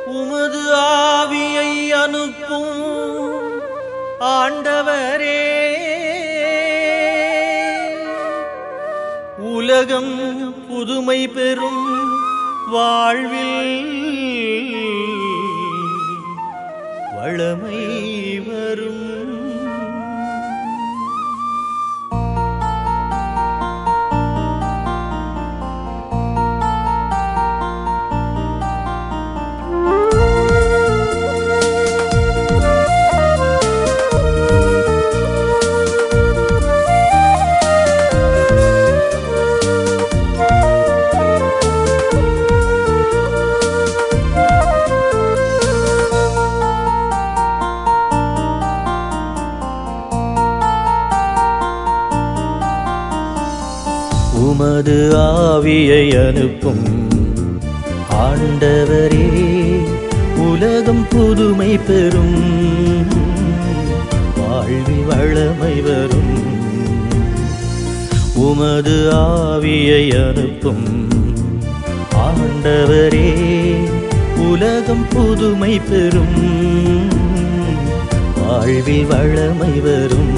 உமது ஆவியை அனுப்பும் ஆண்டவரே உலகம் புதுமை பெறும் வாழ்வில் வளமை வரும் உமது ஆவியை அனுப்பும் ஆண்டவரே உலகம் புதுமை பெறும் வாழ்வில் வளமை வரும் உமது ஆவியை அனுப்பும் ஆண்டவரே உலகம் புதுமை பெறும் வாழ்வில் வளமை வரும்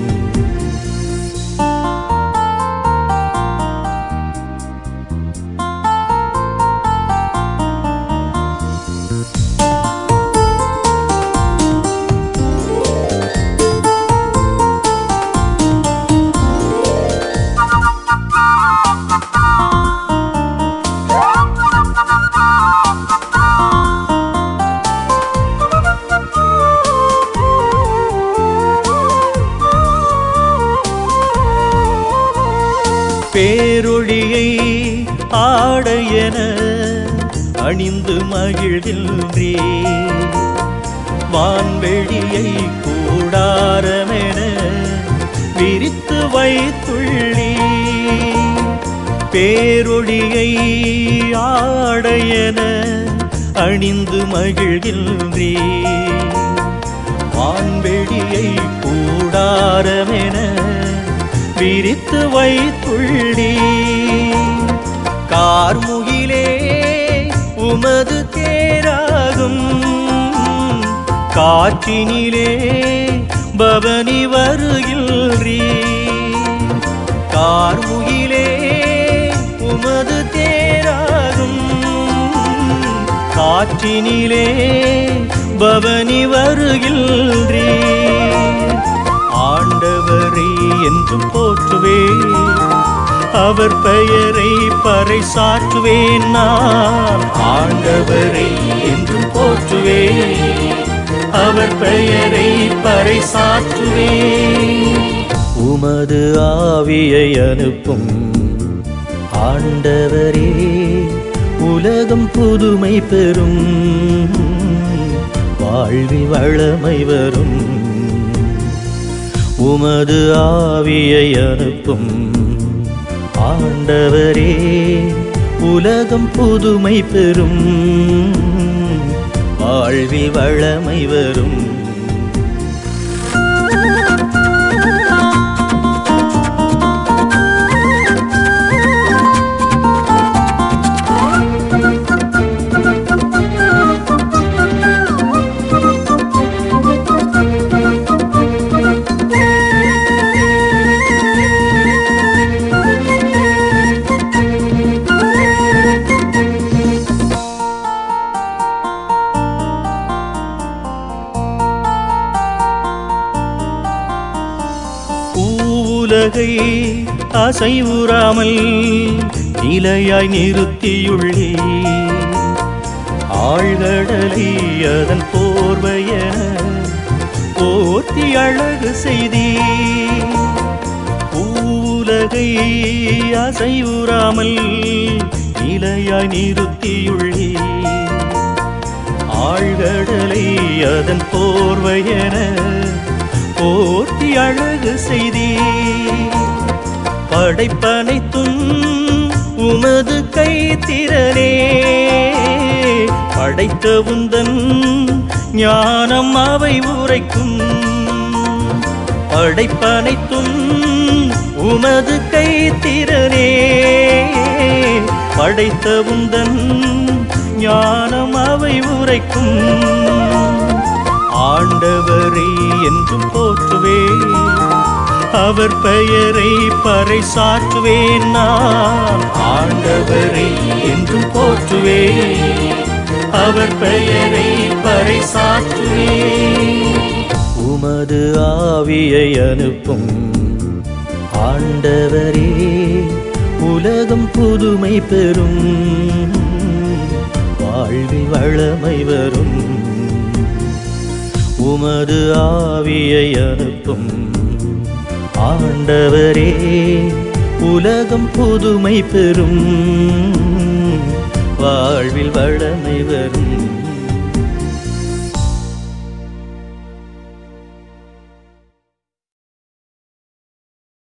பேரொழியை ஆடையென அணிந்து மகிழ்கின்றே வான்வெளியை கூடாரமென விரித்து வைத்துள்ளே பேரொழியை ஆடையென அணிந்து மகிழ்கின்றே வான்வெளியை கூடாரமென விரித்து வைத்துள்ளே கார்முகிலே உமது தேராகும் காற்றினிலே பவனி வருகின்றீ கார்முகிலே உமது தேராகும் காற்றினிலே பவனி வருகின்றீ ஆண்டவரை என்றும் போற்றுவேன் அவர் பெயரை பறைசாற்றுவேன் நான் ஆண்டவரை என்றும் போற்றுவேன் அவர் பெயரை பறைசாற்றுவேன் உமது ஆவியை அனுப்பும் ஆண்டவரே உலகம் புதுமை பெறும் வாழ்வில் வளமை வரும் உமது ஆவியை அனுப்பும் ஆண்டவரே உலகம் புதுமை பெறும் வாழ்வில் வளமை வரும் பூவுலகை அசைவுறாமல் நிலையாய் நிறுத்தியுள்ளே ஆழ்கடலை அதன் போர்வையென போர்த்தி அழகு செய்தீ பூவுலகை அசைவுறாமல் நிலையாய் நிறுத்தியுள்ளே ஆழ்கடலை அதன் போர்வையென போர்த்தி அழகு செய்தீ படைப்பனைத்தும் உமது கைத்திறனே படைத்த உந்தன் ஞானம் அவை உரைக்கும் படைப்பனைத்தும் உமது கைத்திறனே படைத்த உந்தன் ஞானம் அவை உரைக்கும் ஆண்டவரை என்றும் போற்றுவேன் அவர் பெயரை பறைசாற்றுவேன் நான் ஆண்டவரை என்றும் போற்றுவேன் அவர் பெயரை பறைசாற்றுவேன் உமது ஆவியை அனுப்பும் ஆண்டவரே உலகம் புதுமை பெறும் வாழ்வில் வளமை வரும் உமது ஆவியை அனுப்பும் ஆண்டவரே உலகம் புதுமை பெறும் வாழ்வில் வளமை வரும்